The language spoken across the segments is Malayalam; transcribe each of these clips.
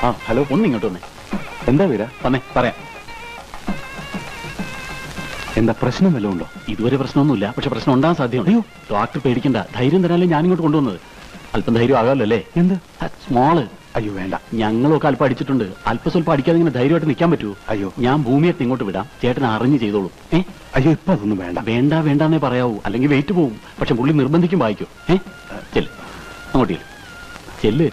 ആ ഹലോ ഒന്ന് ഇങ്ങോട്ട് വന്നേ എന്താ വീര വന്നേ പറയാം എന്താ പ്രശ്നം വല്ലതും ഉണ്ടോ ഇതുവരെ പ്രശ്നമൊന്നുമില്ല പക്ഷെ പ്രശ്നം ഉണ്ടാകാൻ സാധ്യതയുണ്ട് അയ്യോ ഡോക്ടർ പേടിക്കണ്ട ധൈര്യം തരാനല്ലേ ഞാൻ ഇങ്ങോട്ട് കൊണ്ടുവന്നത് അല്പം ധൈര്യം ആകാമല്ലോ അല്ലേ എന്ത് സ്മോള് അയ്യോ വേണ്ട ഞങ്ങളൊക്കെ അല്പം അടിച്ചിട്ടുണ്ട് അല്പം സ്വല്പം അടിക്കാതെ ഇങ്ങനെ ധൈര്യമായിട്ട് നിൽക്കാൻ പറ്റുമോ അയ്യോ ഞാൻ ഭൂമിയെ ഇങ്ങോട്ട് വിടാം ചേട്ടൻ അറിഞ്ഞ് ചെയ്തോളൂ ഏ അയ്യോ ഇപ്പൊ അതൊന്നും വേണ്ട വേണ്ട വേണ്ടാന്നേ പറയാവൂ അല്ലെങ്കിൽ വെയിറ്റ് പോവും പക്ഷെ പുള്ളി നിർബന്ധിക്കും വായിക്കും ഏ ചെല്ല് അങ്ങോട്ട് ചെല്ല്. ചെല്ല്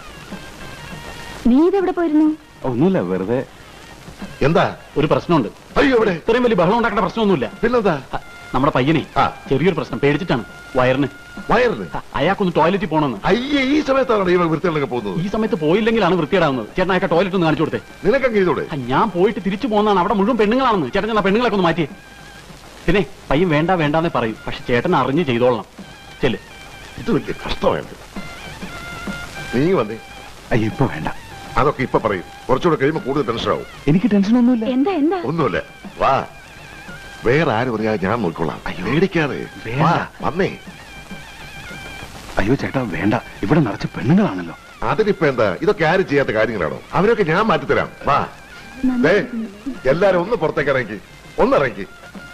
നീ ഇതെവിടെ പോയിരുന്നു ഒന്നുമില്ല വെറുതെ എന്താ ഒരു പ്രശ്നമുണ്ട് അയ്യോ ഇവിടെ ഇത്രയും വലിയ ബഹളം ഉണ്ടാക്കേണ്ട പ്രശ്നമൊന്നുമില്ല പിന്നെന്താ അ, നമ്മുടെ പയ്യനെ ആ. ചെറിയൊരു പ്രശ്നം പേടിച്ചിട്ടാണ് വയറിന് വയറിന് അ, അയാൾക്കൊന്ന് ടോയ്ലറ്റിൽ പോകണമെന്ന് അയ്യേ ഈ സമയത്താണ് ഇവൾ വൃത്തികളൊക്കെ പോകുന്നത് ഈ സമയത്ത് പോയില്ലെങ്കിലാണ് വൃത്തിയിടാവുന്നത് ചേട്ടൻ അയാൾക്ക് ടോയ്ലറ്റ് ഒന്ന് കാണിച്ചു കൊടുത്തേ നിനക്കങ്ങ് ചെയ്തോടെ ആ, ഞാൻ പോയിട്ട് തിരിച്ചു പോകുന്നതാണ് അവിടെ മുഴുവൻ പെണ്ണുങ്ങളാണെന്ന് ചേട്ടൻ ഞാൻ ആ പെണ്ണുങ്ങളൊക്കെ ഒന്ന് മാറ്റിയേ പിന്നെ പയ്യൻ വേണ്ട വേണ്ടാന്നേ പറയും പക്ഷെ ചേട്ടൻ അറിഞ്ഞ് ചെയ്തോളണം ചെല്ല് ഇത് വലിയ കഷ്ടമായിട്ട് നീ വന്നേ അയ്യോ ഇപ്പൊ വേണ്ട അതൊക്കെ ഇപ്പൊ പറയും കുറച്ചുകൂടെ കഴിയുമ്പോൾ കൂടുതൽ ടെൻഷനാവും എനിക്ക് ടെൻഷൻ ഒന്നുമില്ല എന്താ എന്താ ഒന്നുമില്ല വാ വേറെ ആര് പറയാ ഞാൻ നോക്കിക്കൊള്ളാം പേടിക്കാതെ വേണ്ട. വാ വന്നേ അയ്യോ ചേട്ടാ വേണ്ട ഇവിടെ നിറച്ച് പെണ്ണുങ്ങളാണല്ലോ അതിനിപ്പോ എന്താ ഇതൊക്കെ ആരും ചെയ്യാത്ത കാര്യങ്ങളാണോ അവരൊക്കെ ഞാൻ മാറ്റിത്തരാം വാ ദേ എല്ലാരും ഒന്ന് പുറത്തേക്ക് ഇറങ്ങി ഒന്ന് ഇറങ്ങി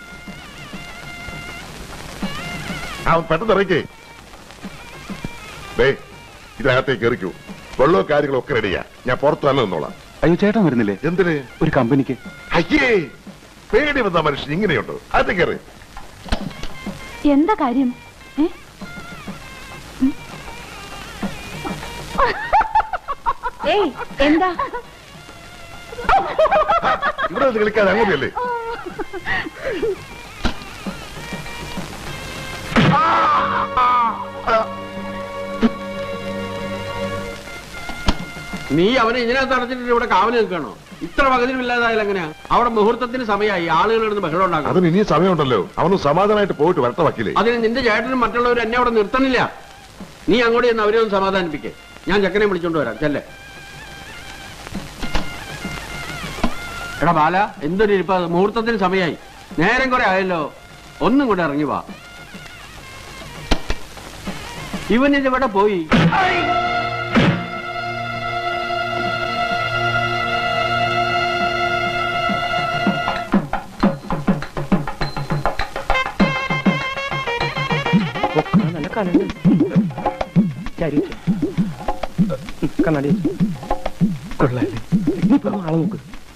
ആ പെട്ടെന്ന് ഇറങ്ങി ദേ ഇതിനകത്തേക്ക് എറിക്കൂ വെള്ളവും കാര്യങ്ങളും ഒക്കെ റെഡിയാ ഞാൻ പുറത്തു തന്നെ നിന്നോളാം അയ്യോ ചേട്ടൻ വരുന്നില്ലേ എന്തിന് ഒരു കമ്പനിക്ക് അയ്യേ പേടി വന്ന മനുഷ്യൻ ഇങ്ങനെയുണ്ടോ അത് കയറി എന്താ കാര്യം ഏ? ഉം. ഏയ് എന്താ ഇവിടെ നിന്ന് കളിക്കാതെ അങ്ങോട്ടല്ലേ നീ അവനെ ഇതിനകത്ത് അടച്ചിട്ട് ഇവിടെ കാവല് നിൽക്കണോ ഇത്ര പകുതിയില്ലാതായാലും എങ്ങനെയാ അവിടെ മുഹൂർത്തത്തിന് സമയമായി ആളുകൾ ഇരുന്ന് ബഹളം ഉണ്ടാക്കണം അതിന് ഇനിയും സമയമുണ്ടല്ലോ അവന് സമാധാനമായിട്ട് പോയിട്ട് വരട്ടെ വക്കീലേ അതിന് നിന്റെ ചേട്ടനും മറ്റുള്ളവരും എന്നെ അവിടെ നിർത്തണില്ല നീ അങ്ങോട്ട് ചെന്ന് അവരെ ഒന്ന് സമാധാനിപ്പിക്കേ ഞാൻ ചെക്കനെ വിളിച്ചോണ്ട് വരാം ചെല്ലേ എടാ ബാല എന്തൊരു ഇരിപ്പ മുഹൂർത്തത്തിന് സമയമായി നേരം കുറെ ആയല്ലോ ഒന്നും കൂടെ ഇറങ്ങി വാ ഇവൻ ഇതിവിടെ പോയി നല്ല കനണ്ട് ചരി കണ്ണാടി കൊള്ളാല്ലേ ഇനിയിപ്പോ നാളെ നോക്ക്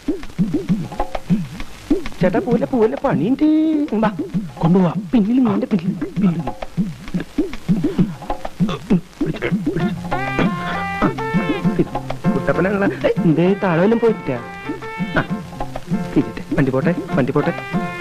ചേട്ടാ പോലെ പോലെ പണിയുണ്ട് ബാ കൊണ്ടുപോവാ പിന്നിൽ നീന്റെ പിന്നിൽ പിന്നിൽ നീ. പിടിച്ചോ, പിടിച്ചോ. കുട്ടപ്പനുള്ള എന്തേ താഴെ വല്ലതും പോയിട്ടാ ആ, തിരിട്ടെ വണ്ടി പോട്ടെ വണ്ടി പോട്ടെ